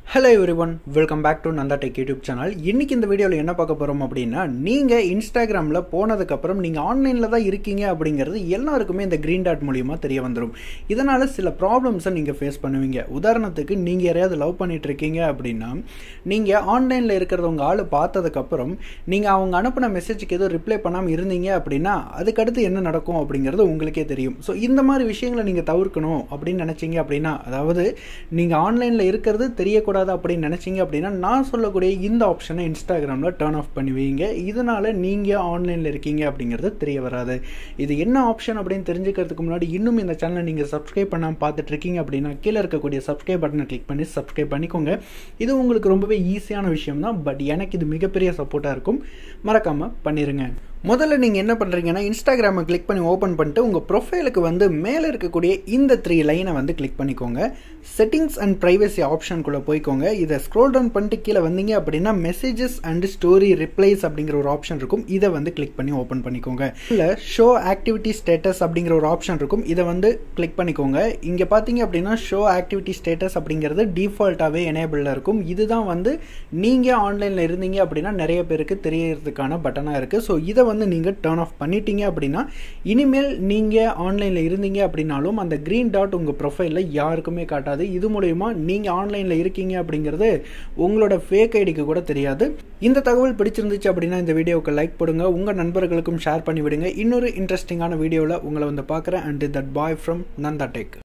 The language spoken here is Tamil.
hello everyone welcome back to Nanda tech YouTube channel இன்னைக்கு இந்த வீடியோவில் என்ன பார்க்க போகிறோம் அப்படின்னா நீங்கள் இன்ஸ்டாகிராமில் போனதுக்கப்புறம் நீங்கள் ஆன்லைனில் தான் இருக்கீங்க அப்படிங்கிறது எல்லாருக்குமே இந்த க்ரீன் டாட் மூலியமாக தெரிய வந்துடும் இதனால் சில ப்ராப்ளம்ஸை நீங்கள் ஃபேஸ் பண்ணுவீங்க உதாரணத்துக்கு நீங்கள் யாரையாவது லவ் பண்ணிட்டு இருக்கீங்க அப்படின்னா நீங்கள் ஆன்லைனில் இருக்கிறத உங்கள் ஆள் பார்த்ததுக்கப்புறம் நீங்கள் அவங்க அனுப்பின மெசேஜுக்கு எதுவும் ரிப்ளை பண்ணாமல் இருந்தீங்க அப்படின்னா அதுக்கடுத்து என்ன நடக்கும் அப்படிங்கிறது உங்களுக்கே தெரியும் ஸோ இந்த மாதிரி விஷயங்களை நீங்கள் தவிர்க்கணும் அப்படின்னு நினச்சிங்க அப்படின்னா அதாவது நீங்கள் ஆன்லைனில் இருக்கிறது தெரியக்கூடாது அப்படின்னு நினச்சிங்க அப்படின்னா நான் சொல்லக்கூடிய இந்த ஆப்ஷனை இன்ஸ்டாகிராமில் டர்ன் ஆஃப் பண்ணுவீங்க இதனால் நீங்கள் ஆன்லைனில் இருக்கீங்க அப்படிங்கிறது தெரிய வராது இது என்ன ஆப்ஷன் அப்படின்னு தெரிஞ்சுக்கிறதுக்கு முன்னாடி இன்னும் இந்த சேனலை நீங்கள் சப்ஸ்கிரைப் பண்ணாமல் பார்த்துட்டு இருக்கீங்க அப்படின்னா கீழே இருக்கக்கூடிய சப்ஸ்கிரைப் பட்டனை கிளிக் பண்ணி சப்ஸ்கிரைப் பண்ணிக்கோங்க இது உங்களுக்கு ரொம்பவே ஈஸியான விஷயம் தான் பட் எனக்கு இது மிகப்பெரிய சப்போர்ட்டாக இருக்கும் மறக்காமல் பண்ணிடுங்க முதல்ல நீங்கள் என்ன பண்ணுறீங்கன்னா இன்ஸ்டாகிராமை கிளிக் பண்ணி ஓப்பன் பண்ணிட்டு உங்கள் ப்ரொஃபைலுக்கு வந்து மேலே இருக்கக்கூடிய இந்த த்ரீ லைனை வந்து கிளிக் பண்ணிக்கோங்க செட்டிங்ஸ் அண்ட் ப்ரைவசி ஆப்ஷனுக்குள்ளே போய்க்கோங்க இதை ஸ்க்ரோல் டவுன் பண்ணிட்டு கீழே வந்தீங்க அப்படின்னா மெசேஜஸ் அண்ட் ஸ்டோரி ரிப்ளைஸ் அப்படிங்கிற ஒரு ஆப்ஷன் இருக்கும் இதை வந்து கிளிக் பண்ணி ஓப்பன் பண்ணிக்கோங்க இல்லை ஷோ ஆக்டிவிட்டி ஸ்டேட்டஸ் அப்படிங்கிற ஒரு ஆப்ஷன் இருக்கும் இதை வந்து கிளிக் பண்ணிக்கோங்க இங்கே பார்த்தீங்க அப்படின்னா ஷோ ஆக்டிவிட்டி ஸ்டேட்டஸ் அப்படிங்கிறது டிஃபால்ட்டாகவே எனேபிளில் இருக்கும் இதுதான் வந்து நீங்கள் ஆன்லைனில் இருந்தீங்க அப்படின்னா நிறைய பேருக்கு தெரியறதுக்கான பட்டனாக இருக்குது ஸோ இதை வந்து நீங்கள் டேர்ன் ஆஃப் பண்ணிட்டீங்க அப்படின்னா இனிமேல் நீங்கள் ஆன்லைனில் இருந்தீங்க அப்படின்னாலும் அந்த க்ரீன் டாட் உங்கள் ப்ரொஃபைலில் யாருக்குமே காட்டாது இது மூலயமா நீங்கள் ஆன்லைனில் இருக்கீங்க அப்படிங்கிறது உங்களோட ஃபேக் ஐடிக்கு கூட தெரியாது இந்த தகவல் பிடிச்சிருந்துச்சு அப்படின்னா இந்த வீடியோவுக்கு லைக் போடுங்க உங்கள் நண்பர்களுக்கும் ஷேர் பண்ணி விடுங்க இன்னொரு இன்ட்ரெஸ்டிங்கான வீடியோவில் உங்களை வந்து பார்க்குறேன் and that bye from Nanda tech